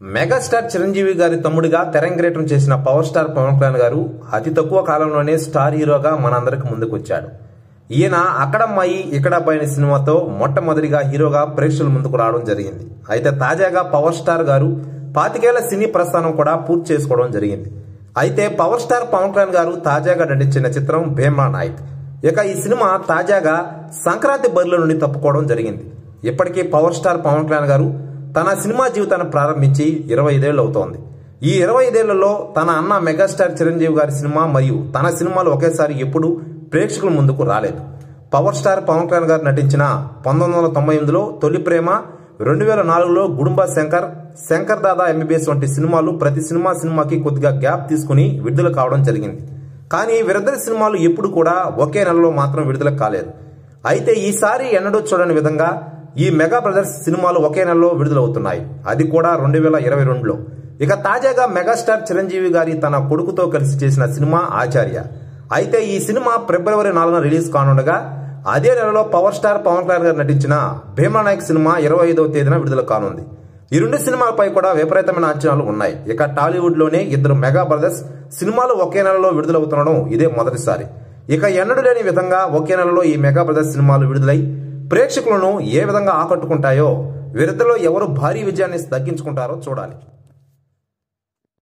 megastar Chiranjeevi గారి తమ్ముడిగా తెరంగేటం చేసిన power star Pawan Kalyan గారు అతి తక్కువ కాలంలోనే స్టార్ హీరోగా మనందరికి ముందుకు వచ్చాడు ఈయన అక్కడమ్మాయి ఇక్కడబ్బాయి అనే సినిమాతో మొట్టమొదటిగా హీరోగా ప్రేక్షకుల ముందుకు రావడం జరిగింది అయితే తాజాగా పవర్ స్టార్ గారు పాతికేళ్ల సినీ ప్రస్థానం కూడా పూర్తి చేసుకోవడం జరిగింది అయితే పవర్ స్టార్ పవన్ కళ్యాణ్ గారు తాజాగా నటించిన చిత్రం భీమా నాయక్ ఇక ఈ సినిమా తాజాగా సంక్రాంతి బరిలో నుండి తప్పుకోవడం జరిగింది ఇప్పటికీ పవర్ స్టార్ పవన్ కళ్యాణ్ గారు తన సినిమా జీవితాన్ని ప్రారంభించి ఇరవై ఐదేళ్లు అవుతోంది ఈ ఇరవై ఐదేళ్లలో తన అన్న మెగాస్టార్ చిరంజీవి గారి సినిమా మరియు తన సినిమాలు ఒకేసారి ఎప్పుడు ప్రేక్షకుల ముందుకు రాలేదు పవర్ స్టార్ పవన్ కళ్యాణ్ గారు నటించిన పంతొమ్మిది వందల తొంభై ఎనిమిదిలో తొలి ప్రేమ రెండు వేల నాలుగులో గుడుంబ శంకర్ శంకర్ దాదా ఎంబీబీఎస్ వంటి సినిమాలు ప్రతి సినిమా సినిమాకి కొద్దిగా గ్యాప్ తీసుకుని విడుదల కావడం జరిగింది కానీ వీరిద్దరి సినిమాలు ఎప్పుడు కూడా ఒకే నెలలో మాత్రం విడుదల కాలేదు అయితే ఈసారి ఎన్నడూ చూడని విధంగా ఈ మెగా బ్రదర్స్ సినిమాలు ఒకే నెలలో విడుదలవుతున్నాయి అది కూడా రెండు వేల ఇరవై రెండులో ఇక తాజాగా మెగాస్టార్ చిరంజీవి గారి తన కొడుకుతో కలిసి చేసిన సినిమా ఆచార్య అయితే ఈ సినిమా ఫిబ్రవరి నాలుగున రిలీజ్ కానుండగా అదే నెలలో పవర్ స్టార్ పవన్ కళ్యాణ్ గారు నటించిన భీమా నాయక్ సినిమా ఇరవై ఐదవ తేదీన విడుదల కానుంది ఈ రెండు సినిమాలపై కూడా విపరీతమైన అంచనాలు ఉన్నాయి ఇక టాలీవుడ్ లోనే ఇద్దరు మెగా బ్రదర్స్ సినిమాలు ఒకే నెలలో విడుదలవుతుండడం ఇదే మొదటిసారి ఇక ఎన్నడూ లేని విధంగా ఒకే నెలలో ఈ మెగా బ్రదర్స్ సినిమాలు విడుదలై ప్రేక్షకులను ఏ విధంగా ఆకట్టుకుంటాయో వీరిద్దరిలో ఎవరు భారీ విజయాన్ని దక్కించుకుంటారో చూడాలి